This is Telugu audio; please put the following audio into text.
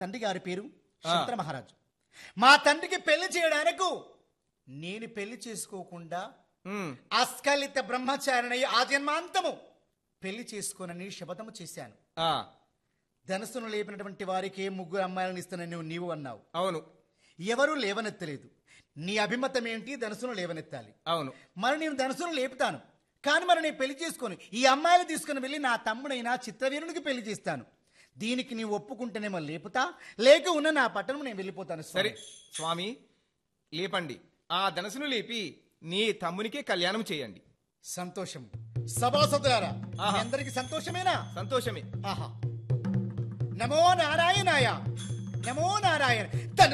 తండ్రి గారి పేరు శంకర మహారాజు మా తండ్రికి పెళ్లి చేయడానికి నేను పెళ్లి చేసుకోకుండా ఉమ్, అస్కలిత బ్రహ్మచారిణి ఆ జన్మాంతము పెళ్లి చేసుకోనని శపథము చేశాను ఆ, ధనస్సును లేపినటువంటి వారికి ముగ్గురు అమ్మాయిలను ఇస్తానని నువ్వు- నీవు అన్నావు అవును ఎవరూ లేవనెత్తలేదు నీ అభిమతం ఏంటి ధనస్సును లేవనెత్తాలి అవును మరి నేను ధనస్సును లేపుతాను కానీ మరి నేను పెళ్లి చేసుకొని ఈ అమ్మాయిలు తీసుకుని వెళ్ళి నా తమ్ముడైన చిత్రవీరునికి పెళ్లి చేస్తాను దీనికి నీవు ఒప్పుకుంటేనేమో లేపుతా లేక ఉన్న నా పట్టణం నేను వెళ్ళిపోతాను స్వామి. సరే స్వామి లేపండి ఆ ధనసును లేపి నీ తమ్మునికే కళ్యాణం చేయండి సంతోషం సభాసదులారా ఆహా. మీ అందరికి సంతోషమేనా సంతోషమే ఆహా నమో నారాయణాయ నమో నారాయణ తను